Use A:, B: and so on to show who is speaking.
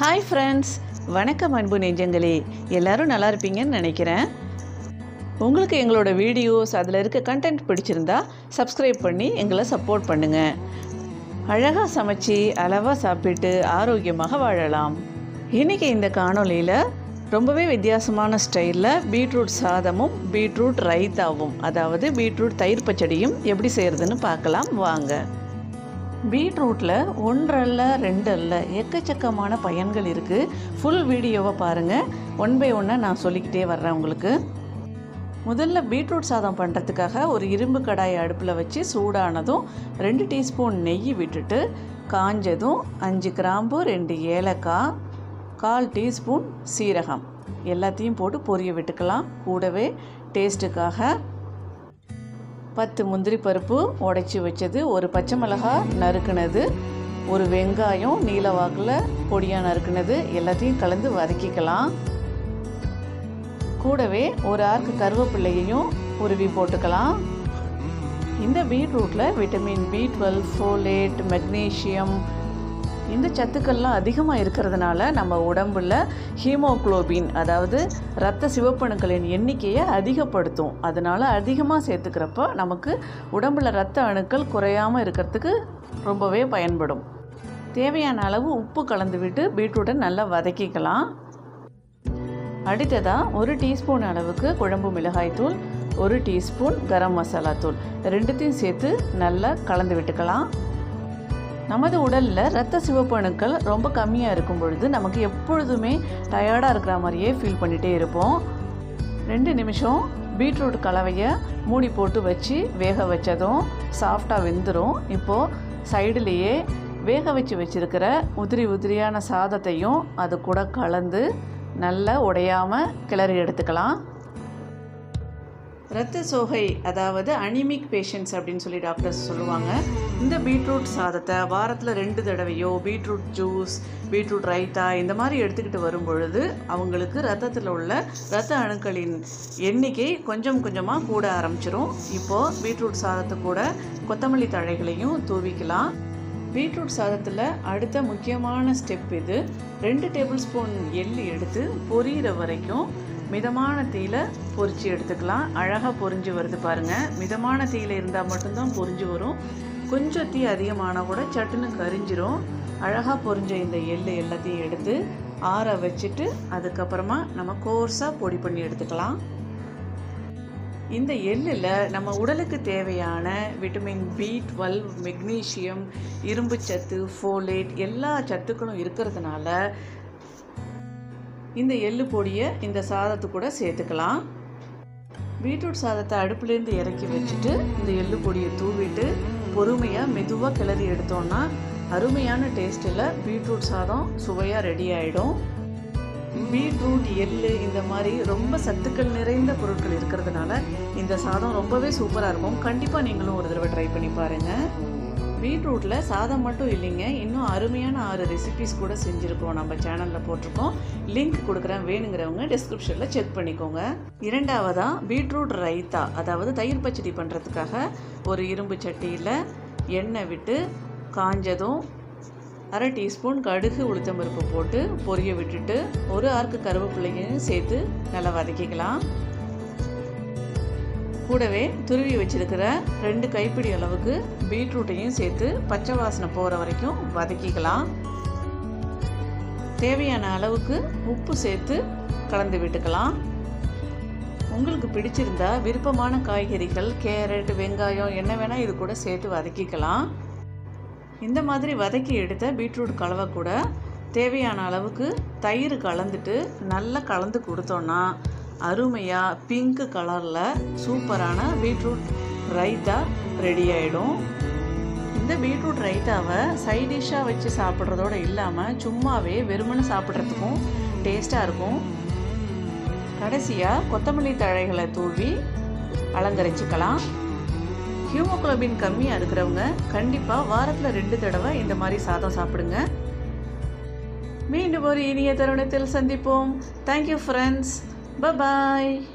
A: hi friends வணக்கம் அன்பு நெஞ்சங்களே எல்லாரும் நல்லா இருப்பீங்கன்னு நினைக்கிறேன் உங்களுக்கு எங்களோட வீடியோஸ் அதில் இருக்க கண்டென்ட் பிடிச்சிருந்தா சப்ஸ்கிரைப் பண்ணி எங்களை சப்போர்ட் பண்ணுங்கள் அழகாக சமைச்சு அளவாக சாப்பிட்டு ஆரோக்கியமாக வாழலாம் இன்றைக்கி இந்த காணொளியில் ரொம்பவே வித்தியாசமான ஸ்டைலில் பீட்ரூட் சாதமும் பீட்ரூட் ரைத்தாவும் அதாவது பீட்ரூட் தயிர் பச்சடியும் எப்படி செய்கிறதுன்னு பார்க்கலாம் வாங்க பீட்ரூட்டில் ஒன்றல்ல ரெண்டு அல்ல எக்கச்சக்கமான பயன்கள் இருக்குது ஃபுல் வீடியோவை பாருங்கள் ஒன் பை ஒன்னாக நான் சொல்லிக்கிட்டே வர்றேன் உங்களுக்கு முதல்ல பீட்ரூட் சாதம் பண்ணுறதுக்காக ஒரு இரும்பு கடாயை அடுப்பில் வச்சு சூடானதும் ரெண்டு டீஸ்பூன் நெய் விட்டுட்டு காஞ்சதும் அஞ்சு கிராம்பு ரெண்டு ஏலக்காய் கால் டீஸ்பூன் சீரகம் எல்லாத்தையும் போட்டு பொரிய விட்டுக்கலாம் கூடவே டேஸ்ட்டுக்காக பத்து முந்திரி பருப்பு உடைச்சி வச்சது ஒரு பச்சை மிளகாய் நறுக்குனது ஒரு வெங்காயம் நீல வாக்கில் பொடியாக நறுக்குனது எல்லாத்தையும் கலந்து வதக்கிக்கலாம் கூடவே ஒரு ஆர்க்கு கருவேப்பிள்ளையையும் உருவி போட்டுக்கலாம் இந்த பீட்ரூட்டில் vitamin B twelve folate magnesium இந்த சத்துக்கள்லாம் அதிகமாக இருக்கிறதுனால நம்ம உடம்புல ஹீமோக்ளோபின் அதாவது இரத்த சிவப்பணுக்களின் எண்ணிக்கையை அதிகப்படுத்தும் அதனால் அதிகமாக சேர்த்துக்கிறப்ப நமக்கு உடம்புல இரத்த அணுக்கள் குறையாமல் இருக்கிறதுக்கு ரொம்பவே பயன்படும் தேவையான அளவு உப்பு கலந்து விட்டு பீட்ரூட்டை நல்லா வதக்கிக்கலாம் அடுத்ததாக ஒரு டீஸ்பூன் அளவுக்கு குழம்பு மிளகாய்த்தூள் ஒரு டீஸ்பூன் கரம் மசாலா தூள் ரெண்டுத்தையும் சேர்த்து நல்லா கலந்து விட்டுக்கலாம் நமது உடலில் இரத்த சிவப்பு அணுக்கள் ரொம்ப கம்மியாக இருக்கும் பொழுது நமக்கு எப்பொழுதுமே டயர்டாக இருக்கிற மாதிரியே ஃபீல் பண்ணிகிட்டே இருப்போம் ரெண்டு நிமிஷம் பீட்ரூட் கலவையை மூடி போட்டு வச்சு வேக வச்சதும் சாஃப்டாக வெந்துடும் இப்போது சைடுலேயே வேக வச்சு வச்சுருக்கிற உதிரி உதிரியான சாதத்தையும் அது கூட கலந்து நல்லா உடையாமல் கிளறி எடுத்துக்கலாம் இரத்த சோகை அதாவது அனிமிக் பேஷண்ட்ஸ் அப்படின்னு சொல்லி டாக்டர்ஸ் சொல்லுவாங்க இந்த பீட்ரூட் சாதத்தை வாரத்தில் ரெண்டு தடவையோ பீட்ரூட் ஜூஸ் பீட்ரூட் ரைத்தா இந்த மாதிரி எடுத்துக்கிட்டு வரும் பொழுது அவங்களுக்கு ரத்தத்தில் உள்ள இரத்த அணுக்களின் எண்ணிக்கை கொஞ்சம் கொஞ்சமாக கூட ஆரம்பிச்சிரும் இப்போது பீட்ரூட் சாதத்தை கூட கொத்தமல்லி தழைகளையும் தூவிக்கலாம் பீட்ரூட் சாதத்தில் அடுத்த முக்கியமான ஸ்டெப் இது ரெண்டு டேபிள் ஸ்பூன் எள்ளு எடுத்து பொரியிற வரைக்கும் மிதமான தீயில பொரிச்சு எடுத்துக்கலாம் அழகாக பொரிஞ்சு வருது பாருங்கள் மிதமான தீயில இருந்தால் மட்டும்தான் பொரிஞ்சு வரும் கொஞ்சம் தீ அதிகமானால் கூட சட்டுன்னு கரிஞ்சிரும் அழகாக பொரிஞ்ச இந்த எள்ளு எல்லாத்தையும் எடுத்து ஆற வச்சுட்டு அதுக்கப்புறமா நம்ம கோர்ஸாக பொடி பண்ணி எடுத்துக்கலாம் இந்த எள்ளில் நம்ம உடலுக்கு தேவையான விட்டமின் பி டுவெல் மெக்னீஷியம் இரும்பு சத்து ஃபோலேட் எல்லா சத்துக்களும் இருக்கிறதுனால இந்த எள்ளு பொடியை இந்த சாதத்து கூட சேர்த்துக்கலாம் பீட்ரூட் சாதத்தை அடுப்புலேருந்து இறக்கி வச்சுட்டு இந்த எள்ளு பொடியை தூவிட்டு பொறுமையாக மெதுவாக கிளறி எடுத்தோன்னா அருமையான டேஸ்ட்டில் பீட்ரூட் சாதம் சுவையாக ரெடி ஆகிடும் பீட்ரூட் எள்ளு இந்த மாதிரி ரொம்ப சத்துக்கள் நிறைந்த பொருட்கள் இருக்கிறதுனால இந்த சாதம் ரொம்பவே சூப்பராக இருக்கும் கண்டிப்பாக நீங்களும் ஒரு தடவை ட்ரை பண்ணி பாருங்கள் பீட்ரூட்டில் சாதம் மட்டும் இல்லைங்க இன்னும் அருமையான ஆறு ரெசிபிஸ் கூட செஞ்சுருக்கோம் நம்ம சேனலில் போட்டிருக்கோம் லிங்க் கொடுக்குறேன் வேணுங்கிறவங்க டிஸ்கிரிப்ஷனில் செக் பண்ணிக்கோங்க இரண்டாவதாக பீட்ரூட் ரைத்தா அதாவது தயிர் பச்சடி பண்ணுறதுக்காக ஒரு இரும்பு சட்டியில் எண்ணெய் விட்டு காஞ்சதும் அரை டீஸ்பூன் கடுகு உளுத்தம்பருப்பு போட்டு பொரிய விட்டுட்டு ஒரு ஆர்க்கு கருவேப்பிள்ளையும் சேர்த்து நல்லா வதக்கிக்கலாம் கூடவே துருவி வச்சிருக்கிற ரெண்டு கைப்பிடி அளவுக்கு பீட்ரூட்டையும் சேர்த்து பச்சை வாசனை போகிற வரைக்கும் வதக்கிக்கலாம் தேவையான அளவுக்கு உப்பு சேர்த்து கலந்து விட்டுக்கலாம் உங்களுக்கு பிடிச்சிருந்தா விருப்பமான காய்கறிகள் கேரட் வெங்காயம் என்ன வேணால் இது கூட சேர்த்து வதக்கிக்கலாம் இந்த மாதிரி வதக்கி எடுத்த பீட்ரூட் கலவை கூட தேவையான அளவுக்கு தயிர் கலந்துட்டு நல்லா கலந்து கொடுத்தோன்னா அருமையாக பிங்க் கலரில் சூப்பரான பீட்ரூட் ரைத்தா ரெடி ஆகிடும் இந்த பீட்ரூட் ரைத்தாவை சைட் டிஷ்ஷாக வச்சு சாப்பிட்றதோடு இல்லாமல் சும்மாவே வெறுமனை சாப்பிட்றதுக்கும் டேஸ்ட்டாக இருக்கும் கடைசியாக கொத்தமல்லி தழைகளை தூவி அலங்கரிச்சுக்கலாம் ஹியூமோக்ளோபின் கம்மியாக இருக்கிறவங்க கண்டிப்பாக வாரத்தில் ரெண்டு தடவை இந்த மாதிரி சாதம் சாப்பிடுங்க மீண்டும் ஒரு இனிய தருணத்தில் சந்திப்போம் தேங்க்யூ ஃப்ரெண்ட்ஸ் பபாய்